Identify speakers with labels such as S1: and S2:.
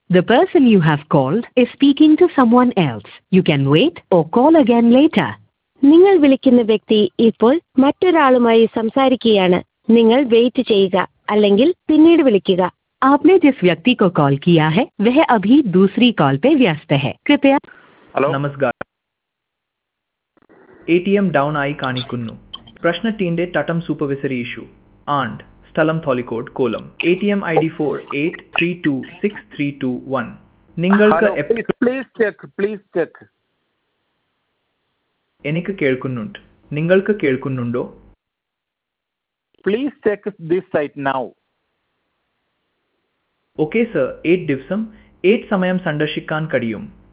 S1: The person you have called is speaking to someone else. You can wait or call again later.
S2: നിങ്ങൾ വിളിക്കുന്ന വ്യക്തി ഇപ്പോൾ മറ്റൊരാളുമായി സംസാരിക്കുകയാണ് നിങ്ങൾ വെയിറ്റ് ചെയ്യുക അല്ലെങ്കിൽ പിന്നീട് വിളിക്കുക
S1: आपने जिस व्यक्ति को कॉल किया है वह अभी दूसरी कॉल पे व्यस्त है कृपया
S3: ഹലോ
S4: നമസ്കാരം എ ടി എം ഡൗൺ ആയി കാണിക്കുന്നു പ്രശ്ന ടീന്റെ ടട്ടം സൂപ്പർവൈസറി ഇഷ്യൂ ആൻഡ് സ്ഥലം തോലിക്കോട് കോലം A T M I D four eight three two six three two one നിങ്ങൾക്ക് എപ്പ-
S3: please please check please check
S4: എനിക്ക് കേൾക്കുന്നുണ്ട് നിങ്ങൾക്ക് കേൾക്കുന്നുണ്ടോ
S3: please check this site now
S4: okay sir eight ദിവസം എയ്റ്റ് സമയം സന്ദർശിക്കാൻ കഴിയും